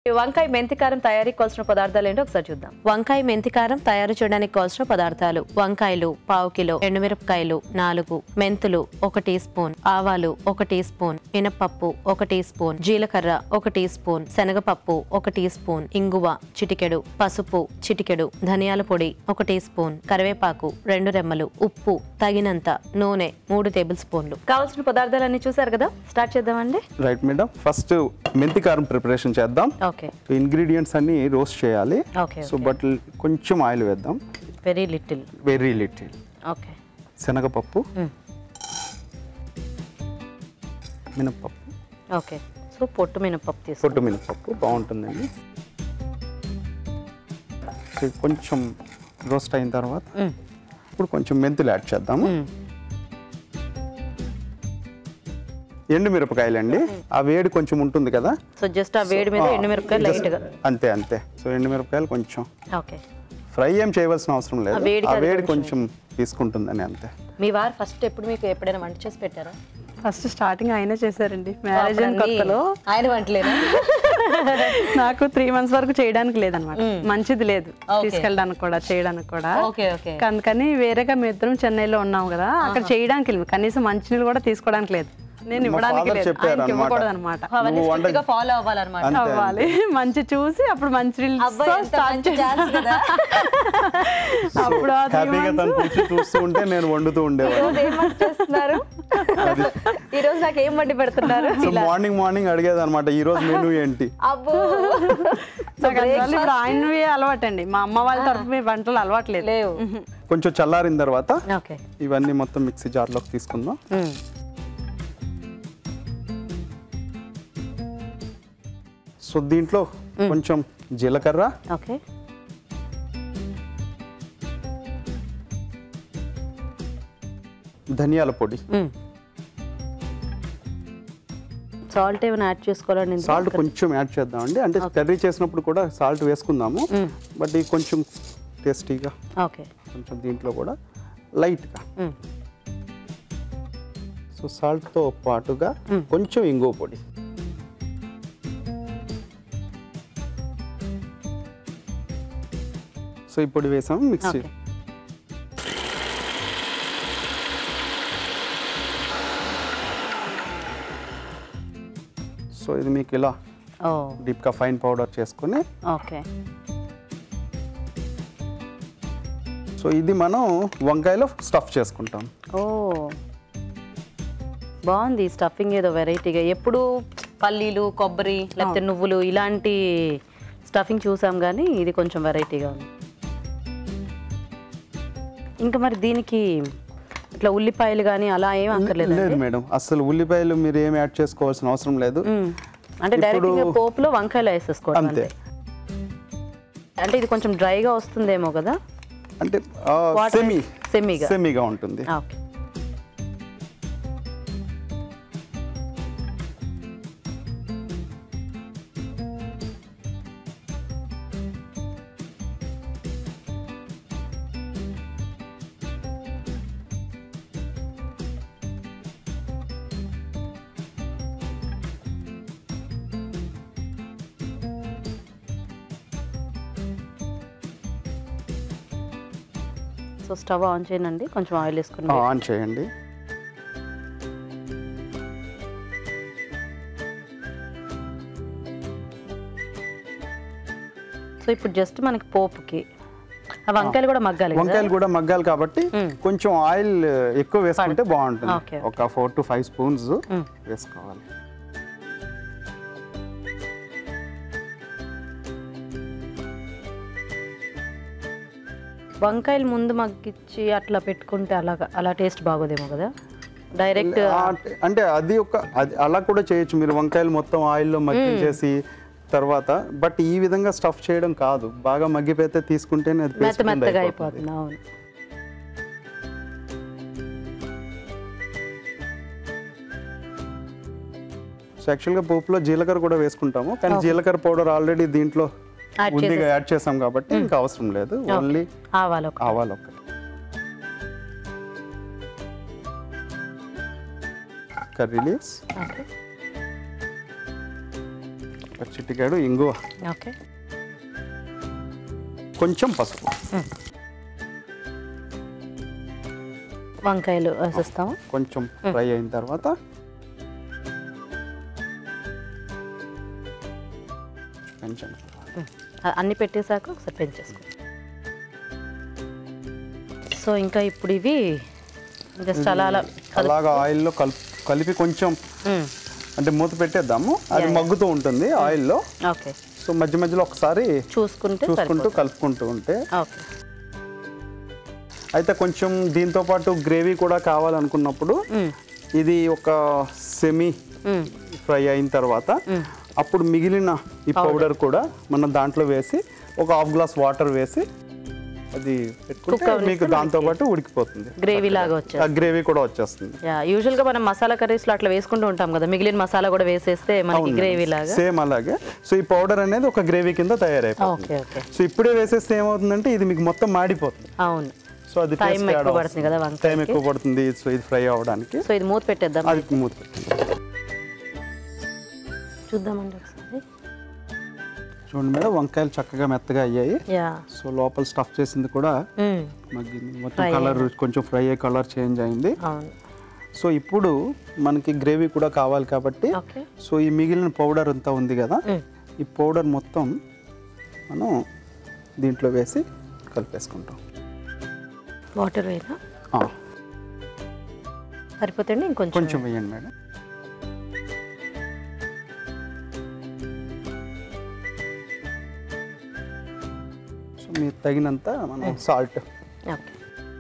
వంకాయ మెంతికారం తయారీకి కావాల్సిన పదార్థాలు ఏంటో ఒకసారి చూద్దాం వంకాయ మెంతికారం తయారు చేయడానికి కావాల్సిన పదార్థాలు వంకాయలు పావు కిలో ఎండుమిరపకాయలు నాలుగు మెంతులు ఒక టీ స్పూన్ ఆవాలు ఒక టీ స్పూన్ మినపప్పు ఒక టీ స్పూన్ జీలకర్ర ఒక టీ స్పూన్ శనగపప్పు ఒక టీ స్పూన్ ఇంగువ చిటికెడు పసుపు చిటికెడు ధనియాల పొడి ఒక టీ స్పూన్ కరివేపాకు రెండు రెమ్మలు ఉప్పు తగినంత నూనె మూడు టేబుల్ స్పూన్లు కావాల్సిన పదార్థాలన్నీ చూసారు కదా స్టార్ట్ చేద్దామండి రైట్ మేడం ఫస్ట్ మెంతి కారం ప్రిపరేషన్ చేద్దాం ఓకే ఇంగ్రీడియంట్స్ అన్ని రోస్ట్ చేయాలి ఓకే సో బట్ కొంచెం ఆయిల్ వేద్దాం very little very little okay శనగపప్పు మినప్పప్పు ఓకే సో పొట్టు మినపప్పు తీసుకో పొట్టు మినప్పప్పు బాగుంటుందండి సో ఇది కొంచెం రోస్ట్ అయిన తర్వాత ఇప్పుడు కొంచెం మెంతులు యాడ్ చేద్దాము ఎండు మిరపకాయలండి ఆ వేడి కొంచెం ఉంటుంది కదా సో జస్ట్ ఆ వేడి మీద ఆ, ఎండుమిరపకాయలు just లైట్ గా అంతే అంతే సో ఎండు మిరపకాయలు కొంచెం ఓకే ఫ్రై ఏం చేయవలసిన అవసరం లేదు ఆ వేడికి ఆ అది వేడి కొంచెం తీసుకుంటుందని అంతే మీ వారు ఫస్ట్ ఎప్పుడు మీకు ఎప్పుడైనా వంట చేసి పెట్టారా ఫస్ట్ స్టార్టింగ్ ఆయనే చేశారండి మ్యారేజ్ అయిన అప్పుడు అన్నీ కొత్తలో ఆయన వంటలేనా నాకు త్రీ మంత్స్ వరకు చేయడానికి లేదనమాట మంచిది లేదు తీసుకెళ్ళడానికి కూడా చేయడానికి కూడా ఓకే ఓకే అందుకని వేరేగా మేము ఇద్దరం చెన్నైలో ఉన్నాం కదా అక్కడ చేయడానికి లేదు కనీసం మంచినీళ్ళు కూడా తీసుకోవడానికి లేదు నేను మా ఇవ్వడానికి father లేదు చెప్పారు ఆయనకి అన్నమాట. ఇవ్వకూడదు అనమాట అవన్నీ నువ్వు strict వంట- గా ఫాలో అవ్వాలన్నమాట అంతే, అవ్వాలి మంచి చూసి అప్పుడు మంచినీళ్ళు అబ్బాయి ఎంత స్టార్ట్ మంచి ఛాన్స్ కదా అప్పుడు ఆ three హ్యాపీగా తను months కూర్చొని చూస్తూ ఉంటే నేను వండుతూ ఉండేవాడిని రోజు ఏం వంట చేస్తున్నారు ఈ రోజు నాకు ఏం వండి పెడుతున్నారు సో మార్నింగ్ మార్నింగ్ అడిగేది అనమాట ఈ రోజు మెనూ ఏంటి అబ్బో నాకు అందువల్ల ఇప్పుడు ఆయనవి అలవాటండి మా అమ్మ వాళ్ళ తరఫు మీ వంటలు అలవాట్లేదు లేవు కొంచెం చల్లారిన తర్వాత ఓకే ఇవన్నీ మొత్తం మిక్సీ జార్లోకి తీసుకుందాం సో దీంట్లో కొంచెం జీలకర్ర ఓకే ధనియాల పొడి సాల్ట్ ఏమైనా యాడ్ చేసుకోవాలండి ఇందులో? సాల్ట్ కొంచెం యాడ్ చేద్దామండి అంటే కర్రీ చేసినప్పుడు కూడా సాల్ట్ వేసుకుందాము బట్ ఇది కొంచెం టేస్టీగా ఓకే కొంచెం దీంట్లో కూడా లైట్గా మ్మ్. సో సాల్ట్తో పాటుగా కొంచెం ఇంగువ పొడి సో ఈ పొడి వేసాము మిక్సీ ఓకే సో ఇది మీకు ఇలా ఓ డీప్గా ఫైన్ పౌడర్ చేసుకొని ఓకే సో ఇది మనం వంకాయలో స్టఫ్ చేసుకుంటాం ఓ బాగుంది స్టఫింగ్ ఏదో వెరైటీగా ఎప్పుడు పల్లీలు కొబ్బరి లేకపోతే నువ్వులు ఇలాంటి స్టఫింగ్ చూసాం కానీ ఇది కొంచెం వెరైటీగా ఉంది ఇంకా మరి దీనికి ఇట్లా ఉల్లిపాయలు కానీ అలా ఏం అక్కర్లేదు లేదు మేడం అసలు ఉల్లిపాయలు మీరు ఏమి యాడ్ చేసుకోవాల్సిన అవసరం లేదు అంటే డైరెక్ట్ ఇప్పుడు- పోపులో వంకాయలు వేసేసుకోవడం అంతే అంతే అంటే ఇది కొంచెం డ్రైగా వస్తుందేమో కదా అంటే Water సెమీ సెమీగా. సెమీగా ఉంటుంది ఓకే సో స్టవ్ ఆన్ చేయండి కొంచెం ఆయిల్ వేసుకుని ఆన్ చేయండి సో ఇప్పుడు జస్ట్ మనకి పోపుకి ఆ వంకాయలు కూడా మగ్గాలి కదా వంకాయలు కూడా మగ్గాలి కాబట్టి కొంచెం ఆయిల్ ఎక్కువ వేసుకుంటే ఓకే, బాగుంటుంది ఓకే. ఒక ఫోర్ టు ఫైవ్ స్పూన్స్ వేసుకోవాలి వంకాయలు ముందు మగ్గిచ్చి అట్లా పెట్టుకుంటే అలాగా అలా టేస్ట్ బాగోదేమో కదా డైరెక్ట్ ఆ, అంటే అది ఒక అది అలా కూడా చేయొచ్చు మీరు వంకాయలు మొత్తం ఆయిల్లో మగ్గించేసి తర్వాత బట్ ఈ విధంగా స్టఫ్ చేయడం కాదు బాగా మగ్గిపోతే తీసుకుంటేనే అది మెత్త paste కింద మెత్తగా అయిపోతుంది. అయిపోతుంది అవును సో యాక్చువల్గా పోపులో జీలకర్ర కూడా వేసుకుంటాము కానీ జీలకర్ర పౌడర్ ఆల్రెడీ దీంట్లో Add ఉందిగా యాడ్ చేసాం కాబట్టి ఇంకా అవసరం లేదు ఓన్లీ ఆవాలు ఒక ఆవాలు ఒకటి కర్రీ లీవ్స్ ఓకే ఒక చిటికాడు ఇంగువ ఓకే కొంచెం పసుపు వంకాయలు వేసేస్తాము కొంచెం ఫ్రై అయిన తర్వాత కొంచెం అ- అన్ని పెట్టేశాక ఒకసారి పెంచేసుకో సో ఇంకా ఇప్పుడు ఇవి జస్ట్ అలా అలా అలాగా ఆయిల్లో కలిపి కలిపి కొంచెం మ్మ్. అంటే మూత పెట్టేద్దాము అది మగ్గుతూ ఉంటుంది ఆయిల్లో ఓకే సో మధ్య మధ్యలో ఒకసారి చూసుకుంటే చూసుకుంటూ కలుపుకుంటూ ఉంటే ఓకే అయితే కొంచెం దీంతో పాటు గ్రేవీ కూడా కావాలనుకున్నప్పుడు మ్మ్. ఇది ఒక సెమీ మ్మ్. ఫ్రై అయిన తర్వాత అప్పుడు మిగిలిన ఈ పౌడర్ కూడా మనం దాంట్లో వేసి ఒక హాఫ్ గ్లాస్ వాటర్ వేసి అది పెట్టుకుంటే మీకు దాంతో పాటు ఉడికిపోతుంది గ్రేవీ లాగా వచ్చేది ఆ గ్రేవీ కూడా వచ్చేస్తుంది యా యూజువల్ గా మనం మసాలా కర్రీస్లో అట్లా వేసుకుంటూ ఉంటాం కదా మిగిలిన మసాలా కూడా వేసేస్తే మనకి గ్రేవీ లాగా సేమ్ అలాగే సో ఈ పౌడర్ అనేది ఒక గ్రేవీ కింద తయారైపోతుంది ఓకే ఓకే సో ఇప్పుడే వేసేస్తే ఏమవుతుందంటే ఇది మీకు మొత్తం మాడిపోతుంది అవును సో అది Time ఎక్కువ పడుతుంది కదా వంకాయకి. టైం ఎక్కువ పడుతుంది సో ఇది ఫ్రై అవ్వడానికి సో ఇది మూత పెట్టేద్దాం అది మూత చూద్దామండి ఒకసారి చూడండి మేడం వంకాయలు చక్కగా మెత్తగా అయ్యాయి యా సో లోపల స్టఫ్ చేసింది కూడా మ్మ్. మగ్గింది మొత్తం కలర్ కొంచెం ఫ్రై అయ్యే కలర్ చేంజ్ అయింది అవును సో ఇప్పుడు మనకి గ్రేవీ కూడా కావాలి కాబట్టి ఓకే సో ఈ మిగిలిన పౌడర్ అంతా ఉంది కదా మ్మ్. ఈ పౌడర్ మొత్తం మనం దీంట్లో వేసి కలిపేసుకుంటాం వాటర్ వేనా ఆ, సరిపోతుంది ఇంకొంచెం కొంచెం వేయండి మేడం సో మీరు తగినంత మనం సాల్ట్ ఓకే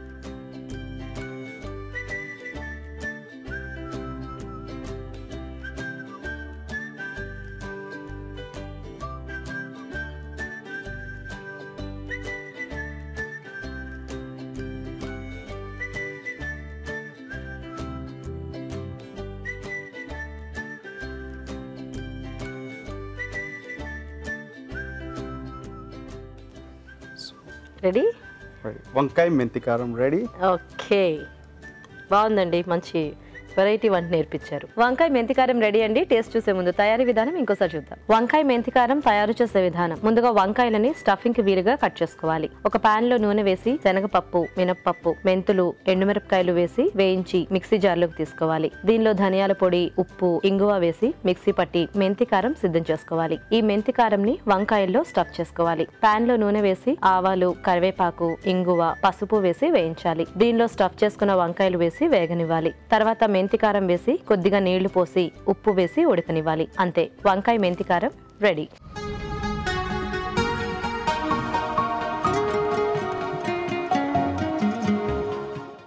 రెడీ వంకాయ మెంతి కారం రెడీ ఓకే బాగుందండి మంచి వెరైటీ వంట నేర్పించారు వంకాయ మెంతికారం రెడీ అండి టేస్ట్ చూసే ముందు తయారీ విధానం ఇంకోసారి చూద్దాం వంకాయ మెంతికారం తయారు చేసే విధానం ముందుగా వంకాయలని స్టఫింగ్ కి వీలుగా కట్ చేసుకోవాలి ఒక పాన్ లో నూనె వేసి శనగపప్పు మినప్పప్పు మెంతులు ఎండుమిరపకాయలు వేసి వేయించి మిక్సీ జార్లోకి తీసుకోవాలి దీనిలో ధనియాల పొడి ఉప్పు ఇంగువ వేసి మిక్సీ పట్టి మెంతికారం సిద్ధం చేసుకోవాలి ఈ మెంతికారం ని వంకాయల్లో స్టఫ్ చేసుకోవాలి పాన్ లో నూనె వేసి ఆవాలు కరివేపాకు ఇంగువ పసుపు వేసి వేయించాలి దీనిలో స్టఫ్ చేసుకున్న వంకాయలు వేసి వేగనివ్వాలి తర్వాత మెంతికారం వేసి కొద్దిగా నీళ్లు పోసి ఉప్పు వేసి ఉడకనివ్వాలి అంతే వంకాయ మెంతికారం రెడీ